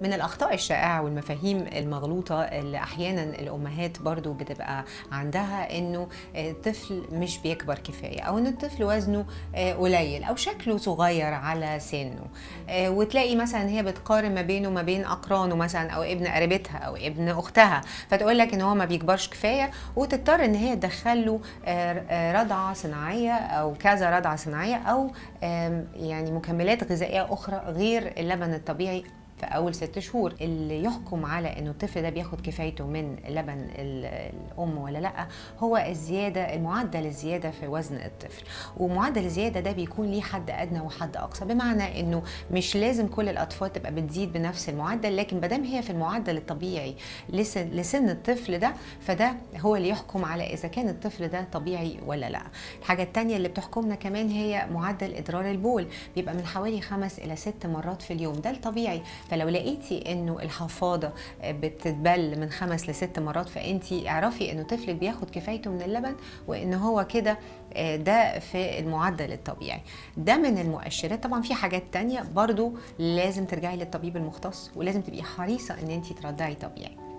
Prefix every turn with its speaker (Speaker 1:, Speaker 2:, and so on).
Speaker 1: من الاخطاء الشائعه والمفاهيم المغلوطه اللي احيانا الامهات برضو بتبقى عندها انه الطفل مش بيكبر كفايه او ان الطفل وزنه آه، قليل او شكله صغير على سنه آه، وتلاقي مثلا هي بتقارن ما بينه وما بين اقرانه مثلا او ابن قريبتها او ابن اختها فتقول لك ان هو ما بيكبرش كفايه وتضطر ان هي تدخله آه، آه، رضعه صناعيه او كذا رضعه صناعيه او آم، يعني مكملات غذائيه اخرى غير اللبن الطبيعي في اول ست شهور اللي يحكم على انه الطفل ده بياخد كفايته من لبن ال- الام ولا لا هو الزياده المعدل الزياده في وزن الطفل ومعدل الزياده ده بيكون ليه حد ادنى وحد اقصى بمعنى انه مش لازم كل الاطفال تبقى بتزيد بنفس المعدل لكن مادام هي في المعدل الطبيعي لسن لسن الطفل ده فده هو اللي يحكم على اذا كان الطفل ده طبيعي ولا لا الحاجه الثانيه اللي بتحكمنا كمان هي معدل ادرار البول بيبقى من حوالي خمس الى ست مرات في اليوم ده الطبيعي فلو لقيتي انه الحفاضه بتتبل من خمس لست مرات فانت اعرفي انه طفلك بياخد كفايته من اللبن وان هو كده آه، ده في المعدل الطبيعي ده من المؤشرات طبعا في حاجات تانية برضو لازم ترجعي للطبيب المختص ولازم تبقي حريصة ان انت ترضعي طبيعي